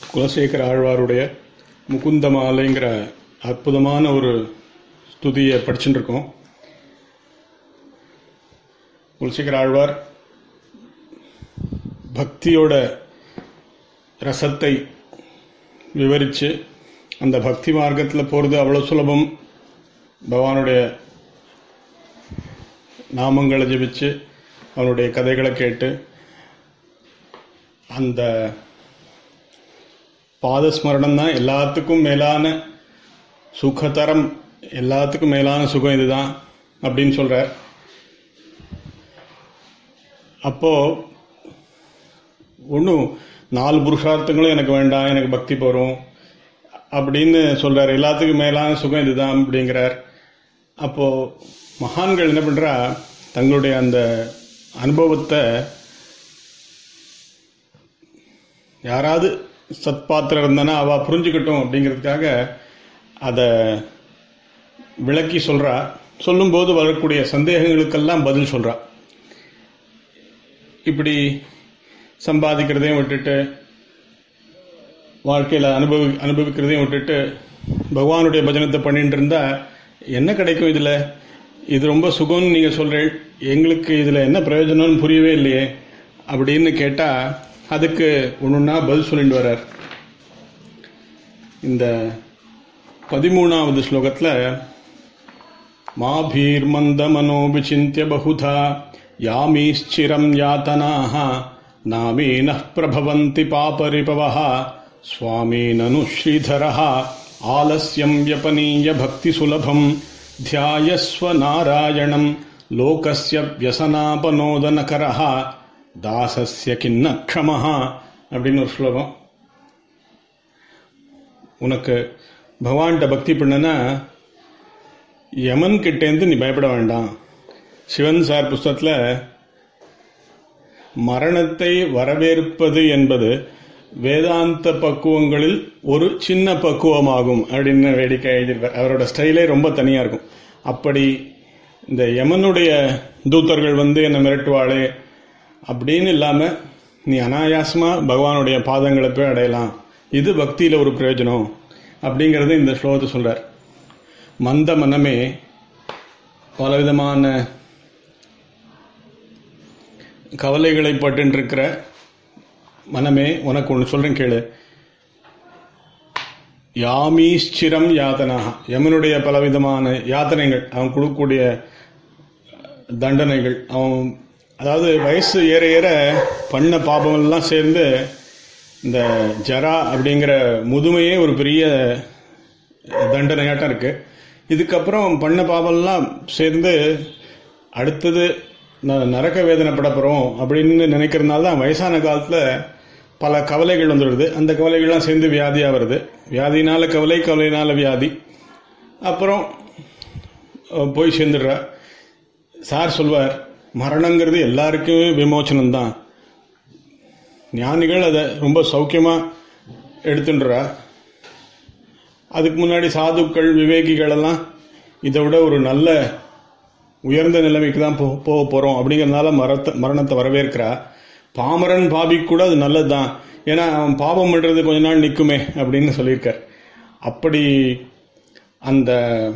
குலசேகர ஆழ்வாருடைய முகுந்த மாலைங்கிற அற்புதமான ஒரு ஸ்துதியை படிச்சுட்டு இருக்கோம் குலசேகர ஆழ்வார் பக்தியோட ரசத்தை விவரித்து அந்த பக்தி மார்க்கத்தில் போகிறது அவ்வளோ சுலபம் பகவானுடைய நாமங்களை ஜெபிச்சு அவனுடைய கதைகளை கேட்டு அந்த பாதஸ்மரணம் தான் எல்லாத்துக்கும் மேலான சுகதரம் எல்லாத்துக்கும் மேலான சுகம் இதுதான் அப்படின்னு சொல்கிறார் அப்போ ஒன்றும் நாலு புருஷார்த்தங்களும் எனக்கு வேண்டாம் எனக்கு பக்தி போகிறோம் அப்படின்னு சொல்கிறார் எல்லாத்துக்கும் மேலான சுகம் இதுதான் அப்படிங்கிறார் அப்போது மகான்கள் என்ன பண்ணுறா தங்களுடைய அந்த அனுபவத்தை யாராவது சத்பாத்திரம் இருந்தானா அவள் புரிஞ்சுக்கட்டும் அப்படிங்கிறதுக்காக அதை விளக்கி சொல்கிறா சொல்லும்போது வரக்கூடிய சந்தேகங்களுக்கெல்லாம் பதில் சொல்கிறா இப்படி சம்பாதிக்கிறதையும் விட்டுட்டு வாழ்க்கையில் அனுபவி அனுபவிக்கிறதையும் விட்டுட்டு பகவானுடைய பஜனத்தை பண்ணிட்டு இருந்தா என்ன கிடைக்கும் இதில் இது ரொம்ப சுகம்னு நீங்கள் சொல்கிறீள் எங்களுக்கு இதில் என்ன பிரயோஜனம்னு புரியவே இல்லையே அப்படின்னு கேட்டால் அதுக்கு ஒன்றுன்னா பதில் சொல்லிட்டு வர்றார் இந்த பதிமூணாவது ஸ்லோகத்தில் மாபீர்மந்த மனோபிச்சிந்திய பகுதா யாமீశ్చిரம் யாத்தனாக நாமீன பிரபவந்தி பாபரிபவः சுவாமீனனு ஸ்ரீதரः ஆலஸ்யம் வியபனீய பக்தி சுலபம் தியாயஸ்வ நாராயணம் லோகஸ்ய வியசனாபனோதனகரः தாசஸ்ய கிண்ண க்ஷமஹா அப்படின்னு ஒரு ஸ்லோகம் உனக்கு பகவான்கிட்ட பக்தி பண்ணனா யமன் கிட்டேருந்து நீ பயப்பட வேண்டாம் சிவன் சார் புஸ்தகத்தில் மரணத்தை வரவேற்பது என்பது வேதாந்த பக்குவங்களில் ஒரு சின்ன பக்குவமாகும் அப்படின்னு வேடிக்கை எழுதியிருப்பார் அவரோட ஸ்டைலே ரொம்ப தனியாக இருக்கும் அப்படி இந்த யமனுடைய தூத்தர்கள் வந்து என்னை மிரட்டுவாளே அப்படின்னு இல்லாமல் நீ அனாயாசமாக பகவானுடைய பாதங்களை போய் அடையலாம் இது பக்தியில் ஒரு பிரயோஜனம் அப்படிங்கிறது இந்த ஸ்லோகத்தை சொல்கிறார் மந்த மனமே பலவிதமான கவலைகளை பட்டுருக்கிற மனமே உனக்கு ஒன்று சொல்கிறேன் கேளு யாமீஸ்சிரம் யாத்தனாக யமனுடைய பலவிதமான யாத்தனைகள் அவன் கொடுக்கக்கூடிய தண்டனைகள் அவன் அதாவது வயசு ஏற ஏற பண்ண பாபமெல்லாம் சேர்ந்து இந்த ஜரா அப்படிங்கிற முதுமையே ஒரு பெரிய தண்டனையாட்டம் இருக்குது இதுக்கப்புறம் பண்ண பாபம்லாம் சேர்ந்து அடுத்தது நான் நரக்க வேதனைப்பட போகிறோம் அப்படின்னு நினைக்கிறதுனால தான் வயசான காலத்தில் பல கவலைகள் வந்துடுது அந்த கவலைகள்லாம் சேர்ந்து வியாதியாக வருது வியாதினால கவலை கவலையினால வியாதி அப்புறம் போய் சேர்ந்துடுறா சார் சொல்வார் மரணங்கிறது எல்லாருக்குமே விமோச்சனம் தான் ஞானிகள் அதை ரொம்ப சௌக்கியமாக எடுத்துன்றா அதுக்கு முன்னாடி சாதுக்கள் விவேகிகள் எல்லாம் இதை விட ஒரு நல்ல உயர்ந்த நிலைமைக்கு தான் போ போக போகிறோம் அப்படிங்கிறதுனால மரத்தை மரணத்தை வரவேற்கிறா பாமரன் பாபிக்கு கூட அது நல்லது தான் ஏன்னா அவன் பாபம் பண்ணுறது கொஞ்ச நாள் நிற்குமே அப்படின்னு சொல்லியிருக்கார் அப்படி அந்த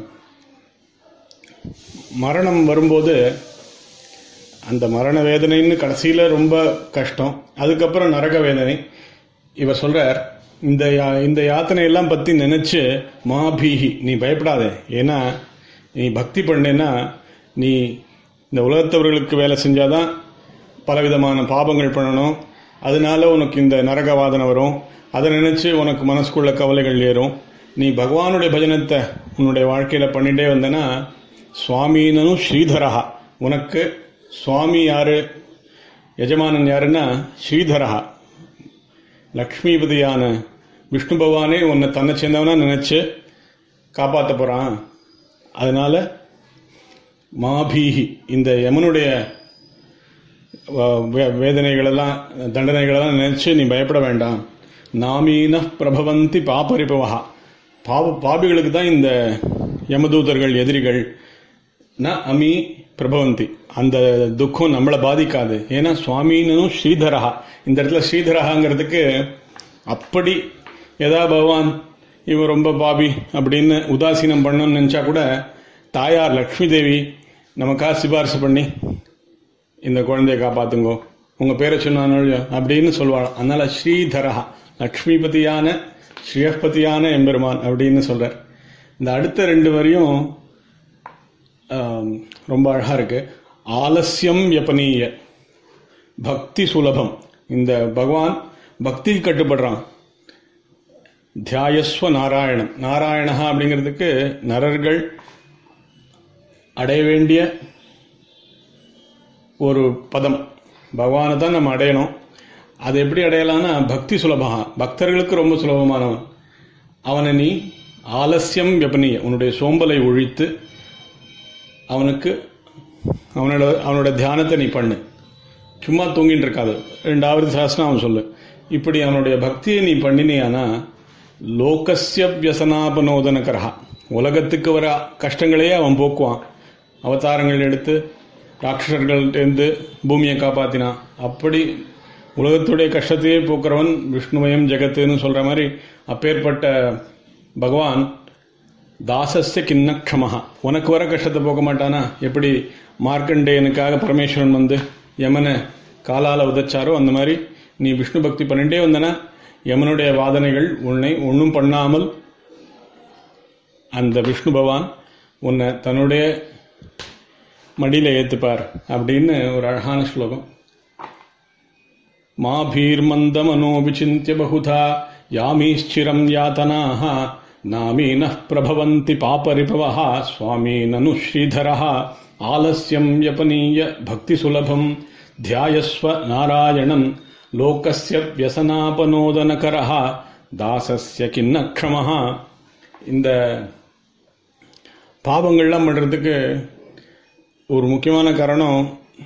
மரணம் வரும்போது அந்த மரண வேதனைன்னு கடைசியில் ரொம்ப கஷ்டம் அதுக்கப்புறம் நரக வேதனை இவர் சொல்கிறார் இந்த இந்த யாத்தனையெல்லாம் பற்றி நினச்சி மாபீஹி நீ பயப்படாத ஏன்னா நீ பக்தி பண்ணேன்னா நீ இந்த உலகத்தவர்களுக்கு வேலை செஞ்சாதான் பலவிதமான பாபங்கள் பண்ணணும் அதனால உனக்கு இந்த நரக வாதனை வரும் அதை நினச்சி உனக்கு மனசுக்குள்ள கவலைகள் ஏறும் நீ பகவானுடைய பஜனத்தை உன்னுடைய வாழ்க்கையில் பண்ணிகிட்டே வந்தனா சுவாமீனனும் ஸ்ரீதரஹா உனக்கு சுவாமி யாரு எஜமானன் யாருன்னா ஸ்ரீதரஹா லக்ஷ்மிபதியான விஷ்ணு பகவானே உன்னை தன்னை சேர்ந்தவனா நினச்சி காப்பாற்ற போகிறான் அதனால் மாபீஹி இந்த யமனுடைய வேதனைகளெல்லாம் தண்டனைகளெல்லாம் நினச்சி நீ பயப்பட வேண்டாம் நாமீன பிரபவந்தி பாபரிபவா பாப பாபிகளுக்கு தான் இந்த யமதூதர்கள் எதிரிகள் ந அமி பிரபவந்தி அந்த துக்கம் நம்மளை பாதிக்காது ஏன்னா சுவாமினும் ஸ்ரீதரஹா இந்த இடத்துல ஸ்ரீதரஹாங்கிறதுக்கு அப்படி எதா பகவான் இவன் ரொம்ப பாபி அப்படின்னு உதாசீனம் பண்ணணும்னு நினச்சா கூட தாயார் லக்ஷ்மி தேவி நமக்காக சிபாரிசு பண்ணி இந்த குழந்தைய காப்பாத்துங்கோ உங்க பேரை சொன்னானோ அப்படின்னு சொல்லுவாள் அதனால ஸ்ரீதரஹா லக்ஷ்மிபதியான ஸ்ரீயப்பதியான எம்பெருமான் அப்படின்னு சொல்றார் இந்த அடுத்த ரெண்டு வரையும் ஆம், ரொம்ப அழகா இருக்கு ஆலசியம் யபனீய பக்தி சுலபம் இந்த பகவான் பக்தி கட்டுப்படுறான் தியாயஸ்வ நாராயணம் நாராயணஹா அப்படிங்கிறதுக்கு நரர்கள் அடைய வேண்டிய ஒரு பதம் பகவானை தான் நம்ம அடையணும் அது எப்படி அடையலாம்னா பக்தி சுலபமா பக்தர்களுக்கு ரொம்ப சுலபமானவன் அவனை நீ ஆலசியம் வெப்பனிய உன்னுடைய சோம்பலை ஒழித்து அவனுக்கு அவனோட அவனோட தியானத்தை நீ பண்ணு சும்மா தூங்கிட்டு இருக்காது ரெண்டாவது சாஸ்திரம் அவன் சொல்லு இப்படி அவனுடைய பக்தியை நீ பண்ணினியானா லோகஸ்ய வியசனாபனோதனகரா உலகத்துக்கு வர கஷ்டங்களையே அவன் போக்குவான் அவதாரங்கள் எடுத்து ராட்சசர்கள்டேருந்து பூமியை காப்பாத்தினான் அப்படி உலகத்துடைய கஷ்டத்தையே போக்குறவன் விஷ்ணுமயம் ஜெகத்துன்னு சொல்ற மாதிரி அப்பேற்பட்ட பகவான் தாசஸ்ய கிண்ணக்ஷமஹா உனக்கு வர கஷ்டத்தை போக்க மாட்டானா எப்படி மார்க்கண்டேயனுக்காக பரமேஸ்வரன் வந்து யமனை காலால உதைச்சாரோ அந்த மாதிரி நீ விஷ்ணு பக்தி பண்ணிட்டே வந்தனா யமனுடைய வாதனைகள் உன்னை ஒன்றும் பண்ணாமல் அந்த விஷ்ணு பகவான் உன்னை தன்னுடைய மடியில ஏத்துப்பார் அப்படின்னு ஒரு அழகான ஸ்லோகம் மா பீர்மந்தமனோ விசிந்திய பகுதா யாமீश्चिरं யாத்தனாः நாமீனः பிரபவந்தி பாபரிபவः சுவாமி நனு ஸ்ரீதரः ஆலஸ்யம் யபனீய பக்தி சுலபம் தியாயஸ்வ நாராயணம் லோகஸ்ய வியசனாபனோதனகரः தாசஸ்ய கிண்ணக்ஷமः இந்த பாவங்கள்லாம் பண்றதுக்கு ஒரு முக்கியமான காரணம்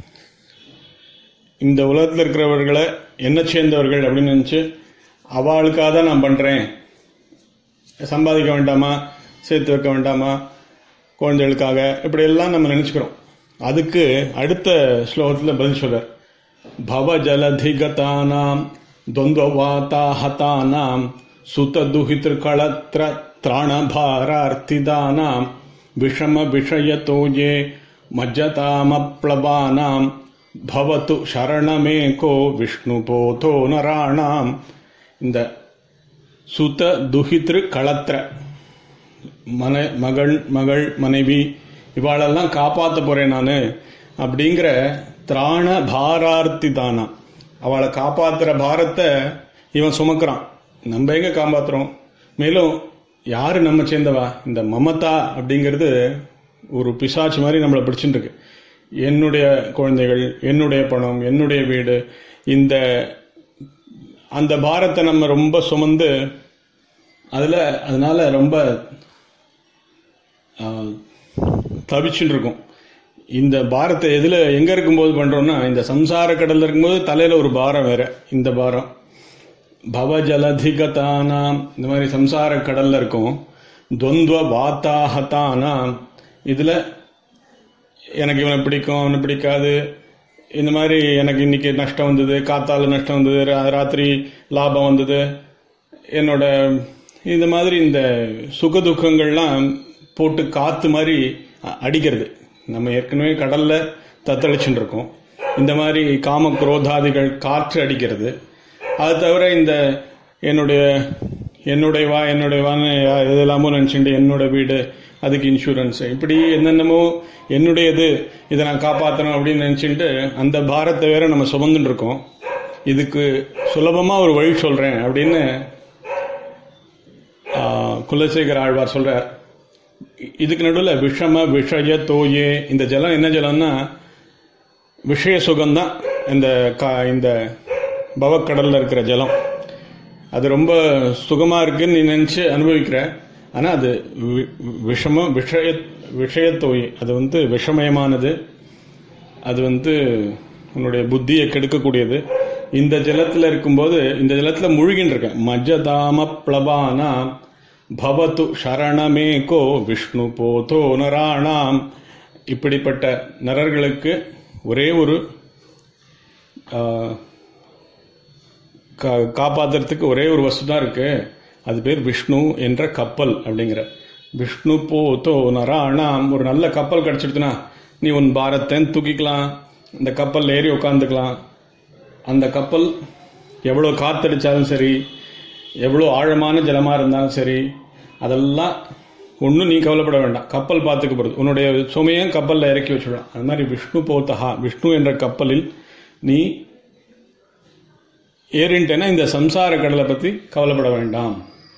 இந்த உலகத்தில் இருக்கிறவர்களை என்ன சேர்ந்தவர்கள் அப்படின்னு நினச்சி அவளுக்காக தான் நான் பண்ணுறேன் சம்பாதிக்க வேண்டாமா சேர்த்து வைக்க வேண்டாமா குழந்தைகளுக்காக இப்படியெல்லாம் நம்ம நினச்சிக்கிறோம் அதுக்கு அடுத்த ஸ்லோகத்தில் பதில் சொல்றார் பவ ஜலதிகதானாம் துவந்தவாத்தாஹதானாம் சுததுஹித்ருகளத்ர திராணபாரார்த்திதானாம் விஷம விஷயத்தோயே மஜ்ஜதாமப்ளவானாம் பவத்து சரணமேகோ விஷ்ணுபோதோ நராணாம் இந்த சுத துஹித்ரு களத்திர மன மகள் மகள் மனைவி இவாளெல்லாம் காப்பாற்ற போறேன் நான் அப்படிங்கிற திராண பாரார்த்தி தானா அவளை காப்பாத்துற பாரத்தை இவன் சுமக்கிறான் நம்ம எங்க காப்பாத்துறோம் மேலும் யாரு நம்ம சேர்ந்தவா இந்த மமதா அப்படிங்கிறது ஒரு பிசாச்சு மாதிரி நம்மளை பிடிச்சிட்டு இருக்கு என்னுடைய குழந்தைகள் என்னுடைய பணம் என்னுடைய வீடு இந்த அந்த பாரத்தை நம்ம ரொம்ப சுமந்து அதில் அதனால ரொம்ப தவிச்சுட்டு இருக்கோம் இந்த பாரத்தை எதில் எங்கே இருக்கும்போது பண்ணுறோம்னா இந்த சம்சார கடலில் இருக்கும்போது தலையில் ஒரு பாரம் வேற இந்த பாரம் பவஜலதிகதானாம் இந்த மாதிரி சம்சார கடல்ல இருக்கும் துவந்துவ வாத்தாகத்தானாம் இதில் எனக்கு இவனை பிடிக்கும் அவனை பிடிக்காது இந்த மாதிரி எனக்கு இன்னைக்கு நஷ்டம் வந்தது காத்தால நஷ்டம் வந்தது ரா- ராத்திரி லாபம் வந்தது என்னோட இந்த மாதிரி இந்த சுக துக்கங்கள்லாம் போட்டு காத்து மாதிரி அ- அடிக்கிறது நம்ம ஏற்கனவே கடல்ல தத்தளிச்சுட்டு இருக்கோம் இந்த மாதிரி காம குரோதாதிகள் காற்று அடிக்கிறது அது தவிர இந்த என்னுடைய என்னுடைய வா என்னுடைய வான்னு எதெல்லாமோ நினச்சிட்டு என்னோட வீடு அதுக்கு இன்சூரன்ஸ் இப்படி என்னென்னமோ என்னுடையது இதை நான் காப்பாற்றணும் அப்படின்னு நினச்சிட்டு அந்த பாரத்தை வேற நம்ம சுமந்துட்டு இருக்கோம் இதுக்கு சுலபமாக ஒரு வழி சொல்கிறேன் அப்படின்னு ஆ, குலசேகர ஆழ்வார் சொல்றார் இ- இதுக்கு நடுவில் விஷம விஷய தோயே இந்த ஜலம் என்ன ஜலம்னா விஷய சுகம்தான் இந்த கா இந்த பவக்கடல்ல இருக்கிற ஜலம் அது ரொம்ப சுகமா இருக்குன்னு நீ நினைச்சு அனுபவிக்கிற ஆனா அது வி- விஷம விஷய விஷயத்தோய் அது வந்து விஷமயமானது அது வந்து உன்னுடைய புத்தியை கெடுக்கக்கூடியது இந்த ஜலத்துல இருக்கும்போது இந்த ஜலத்துல முழுகின்னு இருக்கேன் மஜதாம பிளபானா பவத்து சரணமேகோ விஷ்ணு போதோ நராணாம் இப்படிப்பட்ட நரர்களுக்கு ஒரே ஒரு ஆ, கா- காப்பாத்துறதுக்கு ஒரே ஒரு வஸ்து தான் இருக்கு அது பேர் விஷ்ணு என்ற கப்பல் அப்படிங்கிற விஷ்ணு போத்தோ நராணாம் ஒரு நல்ல கப்பல் கிடச்சிடுதுன்னா நீ உன் பாரத்தை தூக்கிக்கலாம் இந்த கப்பல் ஏறி உட்காந்துக்கலாம் அந்த கப்பல் எவ்வளோ காத்தடிச்சாலும் சரி எவ்வளோ ஆழமான ஜலமாக இருந்தாலும் சரி அதெல்லாம் ஒன்றும் நீ கவலைப்பட வேண்டாம் கப்பல் பார்த்துக்க போகிறது உன்னுடைய சுமையும் கப்பலில் இறக்கி வச்சுடலாம் அது மாதிரி விஷ்ணு போத்தகா விஷ்ணு என்ற கப்பலில் நீ ஏறின்ட்டேன்னா இந்த சம்சார கடலை பற்றி கவலைப்பட வேண்டாம்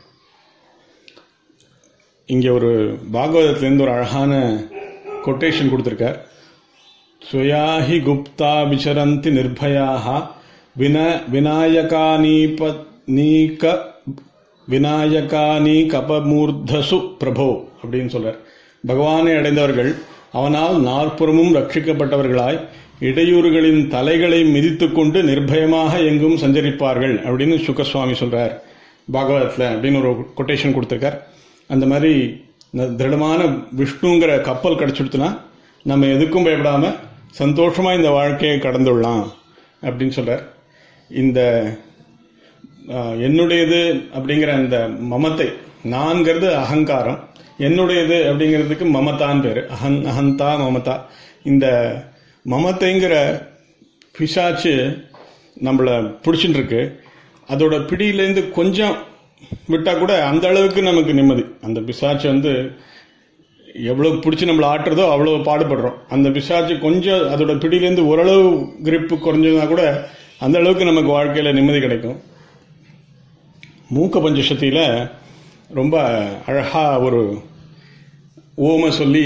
இங்கே ஒரு பாகவதத்துலேருந்து ஒரு அழகான கொட்டேஷன் கொடுத்துருக்கார் ஸ்வயாஹி குப்தா விசரந்தி நிர்பயாக வின விநாயகானீப நீக விநாயகானி கபமூர்தசு பிரபோ அப்படின்னு சொல்றார் பகவானை அடைந்தவர்கள் அவனால் நாற்புறமும் ரட்சிக்கப்பட்டவர்களாய் இடையூறுகளின் தலைகளை மிதித்துக்கொண்டு நிர்பயமாக எங்கும் சஞ்சரிப்பார்கள் அப்படின்னு சுக்கசுவாமி சொல்றார் பாகவதத்தில் அப்படின்னு ஒரு கொட்டேஷன் கொடுத்துருக்கார் அந்த மாதிரி திருடமான விஷ்ணுங்கிற கப்பல் கிடச்சிடுத்துனா நம்ம எதுக்கும் பயப்படாம சந்தோஷமா இந்த வாழ்க்கையை கடந்துடலாம் அப்படின்னு சொல்றார் இந்த என்னுடையது அப்படிங்கிற அந்த மமத்தை நான்கிறது அகங்காரம் என்னுடையது அப்படிங்கிறதுக்கு மமதான் பேர் அகன் அகந்தா மமதா இந்த மமத்தைங்கிற பிசாச்சு நம்மளை பிடிச்சிட்டு இருக்கு அதோட பிடியிலேருந்து கொஞ்சம் விட்டால் கூட அந்த அளவுக்கு நமக்கு நிம்மதி அந்த பிசாச்சு வந்து எவ்வளோ பிடிச்சி நம்மளை ஆட்டுறதோ அவ்வளோ பாடுபடுறோம் அந்த பிசாச்சு கொஞ்சம் அதோட பிடியிலேருந்து ஓரளவு கிரிப்பு குறைஞ்சதுனா கூட அந்த அளவுக்கு நமக்கு வாழ்க்கையில் நிம்மதி கிடைக்கும் மூக்க பஞ்சசக்தியில் ரொம்ப அழகாக ஒரு ஓம சொல்லி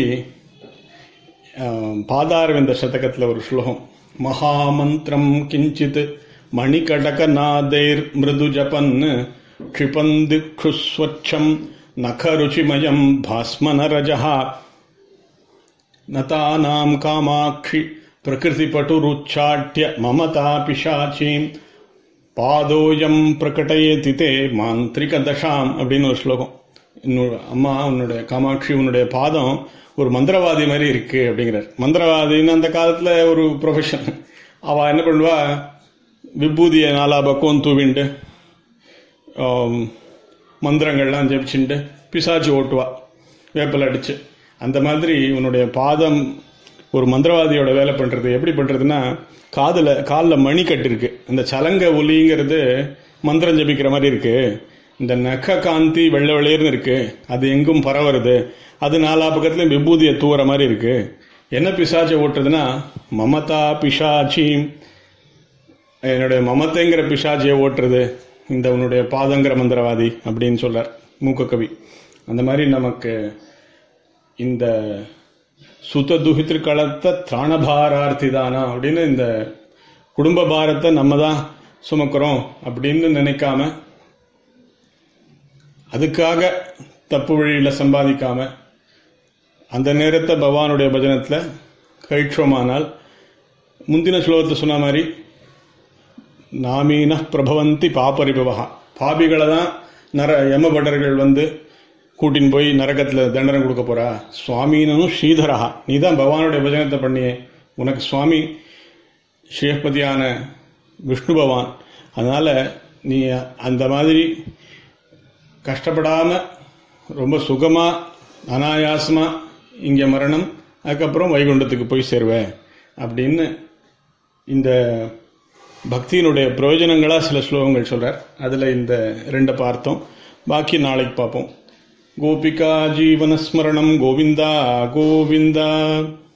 பாதாரவிந்த சதகத்தில் ஒரு ஸ்லோகம் மகாமந்திரம் கிஞ்சித் மணிகடக நாதைர் மிருது ஜபன் क्षिपन्दिक्षुस्वच्छम् नखरुचिमयम् भास्मनरजः नतानाम् कामाक्षि प्रकृतिपटुरुच्चाट्य ममता पिशाचीम् பாதோயம் பிரகடயேதி தே மாந்திரிக தசாம் அப்படின்னு ஒரு ஸ்லோகம் இன்னொரு அம்மா உன்னுடைய காமாட்சி உன்னுடைய பாதம் ஒரு மந்திரவாதி மாதிரி இருக்கு அப்படிங்கிறார் மந்திரவாதின்னு அந்த காலத்தில் ஒரு ப்ரொஃபஷன் அவள் என்ன பண்ணுவா விபூதியை நாலா பக்கம் தூவிண்டு மந்திரங்கள்லாம் ஜெபிச்சுட்டு பிசாச்சு ஓட்டுவா வேப்பல் அடிச்சு அந்த மாதிரி உன்னுடைய பாதம் ஒரு மந்திரவாதியோட வேலை பண்ணுறது எப்படி பண்ணுறதுன்னா காதில் காலில் மணி கட்டிருக்கு இந்த சலங்க ஒலிங்கிறது மந்திரம் ஜபிக்கிற மாதிரி இருக்கு இந்த நக காந்தி வெள்ளை வெளியர்னு இருக்கு அது எங்கும் பரவுறது அது நாலா பக்கத்துலையும் விபூதியை தூவுற மாதிரி இருக்கு என்ன பிசாச்சை ஓட்டுறதுன்னா மமதா பிசாச்சி என்னுடைய மமத்தைங்கிற பிசாச்சியை ஓட்டுறது இந்த உன்னுடைய பாதங்கிற மந்திரவாதி அப்படின்னு சொல்றார் மூக்க கவி அந்த மாதிரி நமக்கு இந்த சுத்த துகித்திருக்களத்த திராணபாரார்த்தி தானா அப்படின்னு இந்த குடும்ப பாரத்தை நம்ம தான் சுமக்கிறோம் அப்படின்னு நினைக்காம அதுக்காக தப்பு வழியில் சம்பாதிக்காம அந்த நேரத்தை பகவானுடைய பஜனத்தில் கழிச்சோமானால் முந்தின ஸ்லோகத்தை சொன்ன மாதிரி நாமீன பிரபவந்தி பாபரிபவகா பாபிகளை தான் நர யமபட்டர்கள் வந்து கூட்டின்னு போய் நரகத்தில் தண்டனை கொடுக்க போறா சுவாமீனும் ஸ்ரீதரஹா நீ தான் பகவானுடைய பஜனத்தை பண்ணியே உனக்கு சுவாமி ஸ்ரீபதியான விஷ்ணு பகவான் அதனால நீ அந்த மாதிரி கஷ்டப்படாம ரொம்ப சுகமா அனாயாசமா இங்க மரணம் அதுக்கப்புறம் வைகுண்டத்துக்கு போய் சேருவேன் அப்படின்னு இந்த பக்தியினுடைய பிரயோஜனங்களா சில ஸ்லோகங்கள் சொல்றார் அதுல இந்த ரெண்டை பார்த்தோம் பாக்கி நாளைக்கு பார்ப்போம் கோபிகா ஜீவனஸ்மரணம் கோவிந்தா கோவிந்தா